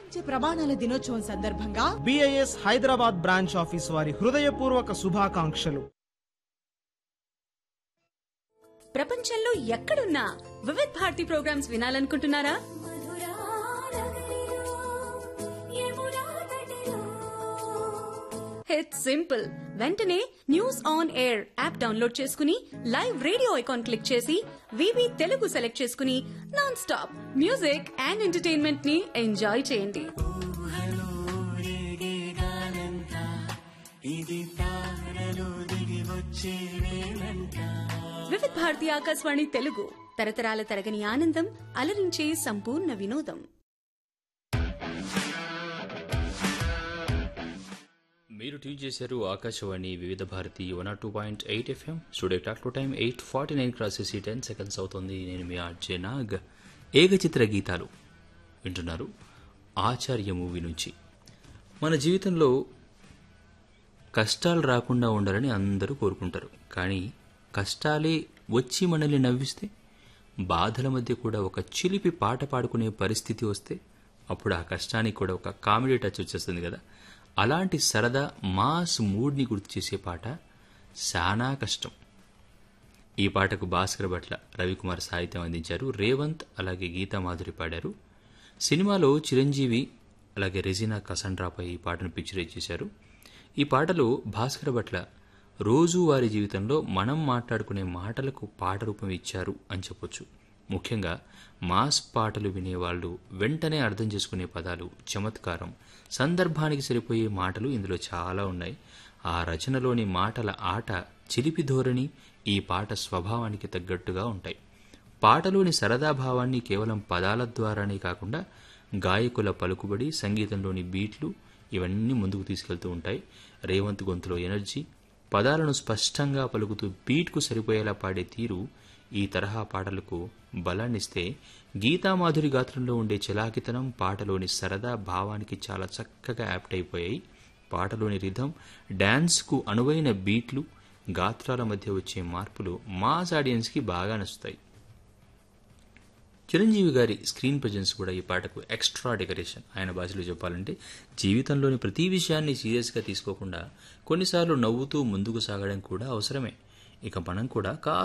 ప్రపంచ ప్రమాణాల దినోత్సవం సందర్భంగా బిఐఎస్ హైదరాబాద్ బ్రాంచ్ ఆఫీస్ వారి హృదయపూర్వక శుభాకాంక్షలు ప్రపంచంలో ఎక్కడున్నా వివిధ్ భారతి ప్రోగ్రామ్స్ వినాలనుకుంటున్నారా ఇట్స్ సింపుల్ వెంటనే news on air app download చేసుకుని లైవ్ రేడియో ఐకాన్ క్లిక్ చేసి వివి తెలుగు సెలెక్ట్ చేసుకుని non stop music and entertainment ని ఎంజాయ్ చేయండి వివిధ్ భారతి ఆకాశవాణి తెలుగు తరతరాల తరగని ఆనందం అలరించే సంపూర్ణ వినోదం మీరు ట్యూన్ చేశారు Akashvani Vividh Bharati one two point eight FM studio talk time eight forty nine crosses ten seconds అవుతుంది నేను మీ ఆర్జే నాగ్ ఏకచిత్ర గీతాలు వింటున్నారు ఆచార్య మూవీ నుంచి మన జీవితంలో కష్టాలు రాకుండా ఉండాలని అందరూ కోరుకుంటారు కానీ కష్టాలే వచ్చి మనల్ని నవ్విస్తే బాధల మధ్య కూడా ఒక చిలిపి పాట పాడుకునే పరిస్థితి వస్తే అప్పుడు ఆ కష్టానికి కూడా ఒక కామెడీ టచ్ వచ్చేస్తుంది కదా అలాంటి సరదా మాస్ మూడ్ని గుర్తు చేసే పాట శానా కష్టం ఈ పాటకు భాస్కర్ భట్ల రవికుమార్ సాహిత్యం అందించారు రేవంత్ అలాగే గీతా మాధురి పాడారు సినిమాలో చిరంజీవి అలాగే రెజినా కసండ్రాపై ఈ పాటను పిక్చరైజ్ చేశారు ఈ పాటలో భాస్కర్ భట్ల రోజు వారి జీవితంలో మనం మాట్లాడుకునే మాటలకు పాట రూపం ఇచ్చారు అని చెప్పొచ్చు ముఖ్యంగా మాస్ పాటలు వినేవాళ్ళు వెంటనే అర్థం చేసుకునే పదాలు చమత్కారం సందర్భానికి సరిపోయే మాటలు ఇందులో చాలా ఉన్నాయి ఆ రచనలోని మాటల ఆట చిలిపి ధోరణి ఈ పాట స్వభావానికి తగ్గట్టుగా ఉంటాయి పాటలోని సరదా భావాన్ని కేవలం పదాల ద్వారానే కాకుండా గాయకుల పలుకుబడి సంగీతంలోని బీట్లు ఇవన్నీ ముందుకు తీసుకెళ్తూ ఉంటాయి రేవంత్ గొంతులో ఎనర్జీ పదాలను స్పష్టంగా పలుకుతూ బీట్కు సరిపోయేలా పాడే తీరు ఈ తరహా పాటలకు బలాన్నిస్తే గీతామాధురి గాత్రంలో ఉండే చలాకితనం పాటలోని సరదా భావానికి చాలా చక్కగా యాప్ట్ అయిపోయాయి పాటలోని రిధం డ్యాన్స్కు అనువైన బీట్లు గాత్రాల మధ్య వచ్చే మార్పులు మాస్ ఆడియన్స్కి బాగా నచ్చుతాయి చిరంజీవి గారి స్క్రీన్ ప్రజెన్స్ కూడా ఈ పాటకు ఎక్స్ట్రా డెకరేషన్ ఆయన భాషలో చెప్పాలంటే జీవితంలోని ప్రతి విషయాన్ని సీరియస్గా తీసుకోకుండా కొన్నిసార్లు నవ్వుతూ ముందుకు సాగడం కూడా అవసరమే ఇక మనం కూడా